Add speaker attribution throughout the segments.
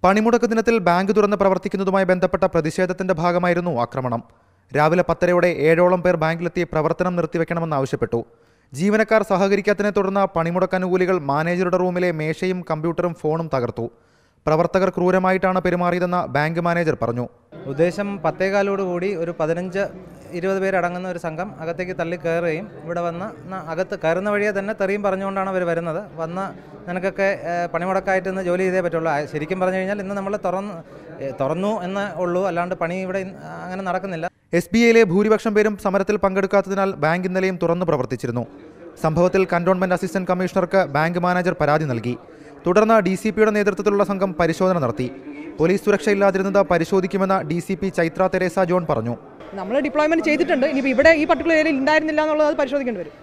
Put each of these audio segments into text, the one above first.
Speaker 1: പണിമുടക്ക് ദിനത്തിൽ ബാങ്ക് തുറന്ന് പ്രവർത്തിക്കുന്നതുമായി ബന്ധപ്പെട്ട പ്രതിഷേധത്തിന്റെ ഭാഗമായിരുന്നു ആക്രമണം രാവിലെ പത്തരയോടെ ഏഴോളം പേർ ബാങ്കിലെത്തി പ്രവർത്തനം നിർത്തിവെക്കണമെന്നാവശ്യപ്പെട്ടു ജീവനക്കാർ സഹകരിക്കാത്തതിനെ തുടർന്ന് പണിമുടക്ക് അനുകൂലികൾ മാനേജറുടെ റൂമിലെ മേശയും കമ്പ്യൂട്ടറും ഫോണും തകർത്തു പ്രവർത്തകർ ക്രൂരമായിട്ടാണ് പെരുമാറിയതെന്ന് ബാങ്ക് മാനേജർ പറഞ്ഞു
Speaker 2: ഉദ്ദേശം പത്തേകാലോട് കൂടി ഒരു പതിനഞ്ച് ഇരുപത് പേരടങ്ങുന്ന ഒരു സംഘം അകത്തേക്ക് തള്ളി കയറുകയും ഇവിടെ വന്ന് ന- അകത്ത് കയറുന്ന വഴിയെ തന്നെ തെറിയും പറഞ്ഞുകൊണ്ടാണ് അവർ വരുന്നത് വന്ന് നിനക്കൊക്കെ ഏഹ്, പണിമുടക്കായിട്ട് ഇന്ന് ജോലി ചെയ്തേ പറ്റുള്ളൂ ആ, ശരിക്കും പറഞ്ഞു കഴിഞ്ഞാൽ ഇന്ന് നമ്മൾ തുറന്ന് ഏഹ്, തുറന്നു എന്ന് ഉള്ളൂ അല്ലാണ്ട് പണി ഇവിടെ ഇന്ന് അങ്ങനെ നടക്കുന്നില്ല
Speaker 1: എസ് ബി ഐയിലെ ഭൂരിപക്ഷം പേരും സമരത്തിൽ പങ്കെടുക്കാത്തതിനാൽ ബാങ്ക് ഇന്നലെയും തുറന്നു പ്രവർത്തിച്ചിരുന്നു സംഭവത്തിൽ കന്റോൺമെന്റ് അസിസ്റ്റന്റ് കമ്മീഷണർക്ക് ബാങ്ക് മാനേജർ പരാതി നൽകി തുടർന്ന് ഡി സി പിയുടെ നേതൃത്വത്തിലുള്ള സംഘം പരിശോധന നടത്തി പോലീസ് സുരക്ഷയില്ലാതിരുന്നത് പരിശോധിക്കുമെന്ന് D C P Chaithra Teresa John പറഞ്ഞു
Speaker 3: നമ്മൾ ഡിപ്ലോയ്മെന്റ് ചെയ്തിട്ടുണ്ട് ഇനിയിപ്പോൾ ഇവിടെ ഈ പർട്ടിക്കുലർ ഏരിയയിൽ ഉണ്ടായിരുന്നില്ല എന്നുള്ളത് അത് പരിശോധിക്കേണ്ടി വരും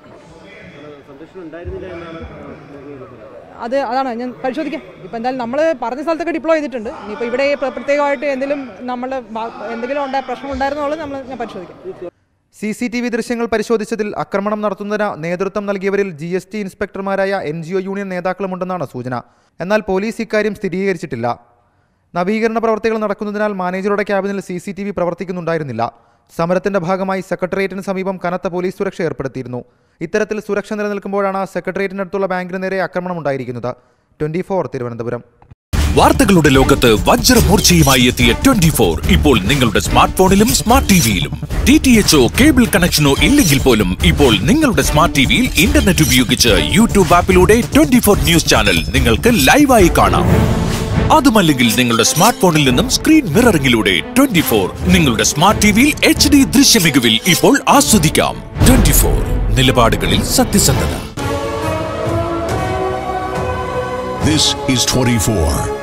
Speaker 3: അത് അതാണ് ഞാൻ പരിശോധിക്കാം ഇപ്പം എന്തായാലും നമ്മൾ പറഞ്ഞ സ്ഥലത്തൊക്കെ ഡിപ്ലോയ് ചെയ്തിട്ടുണ്ട് ഇനിയിപ്പോൾ ഇവിടെ ഈ പ്ര- പ്രത്യേകമായിട്ട് എന്തെങ്കിലും നമ്മൾ എന്തെങ്കിലും ഉണ്ടായ പ്രശ്നം ഉണ്ടായിരുന്നുള്ളത് നമ്മൾ ഞാൻ പരിശോധിക്കാം
Speaker 1: സി സി ടി വി ദൃശ്യങ്ങൾ പരിശോധിച്ചതിൽ ആക്രമണം നടത്തുന്നതിന് നേതൃത്വം നൽകിയവരിൽ ജി എസ് ടി ഇൻസ്പെക്ടർമാരായ എൻ ജി ഒ യൂണിയൻ നേതാക്കളുമുണ്ടെന്നാണ് സൂചന എന്നാൽ പോലീസ് ഇക്കാര്യം സ്ഥിരീകരിച്ചിട്ടില്ല നവീകരണ പ്രവർത്തികൾ നടക്കുന്നതിനാൽ മാനേജറുടെ ക്യാബിനിൽ സി സി ടി വി പ്രവർത്തിക്കുന്നുണ്ടായിരുന്നില്ല സമരത്തിന്റെ ഭാഗമായി സെക്രട്ടേറിയറ്റിന് സമീപം കനത്ത പോലീസ് സുരക്ഷ ഏർപ്പെടുത്തിയിരുന്നു ഇത്തരത്തിൽ സുരക്ഷ നിലനിൽക്കുമ്പോഴാണ് സെക്രട്ടേറിയറ്റിനടുത്തുള്ള ബാങ്കിന് നേരെ ആക്രമണം ഉണ്ടായിരിക്കുന്നത് ട്വന്റി ഫോർ തിരുവനന്തപുരം
Speaker 4: വാർത്തകളുടെ ലോകത്ത് വജ്രമൂർച്ചയുമായി എത്തിയ ട്വന്റി ഫോർ ഇപ്പോൾ നിങ്ങളുടെ സ്മാർട്ട് ഫോണിലും സ്മാർട്ട് ടിവിയിലും ഡി ടി എച്ച്ഒ കേബിൾ കണക്ഷനോ ഇല്ലെങ്കിൽ പോലും ഇപ്പോൾ നിങ്ങളുടെ സ്മാർട്ട് ടിവിയിൽ ഇന്റർനെറ്റ് ഉപയോഗിച്ച് യൂട്യൂബ് ആപ്പിലൂടെ ട്വന്റി ഫോർ ന്യൂസ് ചാനൽ നിങ്ങൾക്ക് ലൈവായി കാണാം അതുമല്ലെങ്കിൽ നിങ്ങളുടെ സ്മാർട്ട് ഫോണിൽ നിന്നും സ്ക്രീൻ മിററിംഗിലൂടെ ട്വന്റി ഫോർ നിങ്ങളുടെ സ്മാർട്ട് ടിവിയിൽ എച്ച് ഡി ദൃശ്യമികവിൽ ഇപ്പോൾ ആസ്വദിക്കാം ട്വന്റി ഫോർ നിലപാടുകളിൽ സത്യസന്ധത
Speaker 5: This is 24.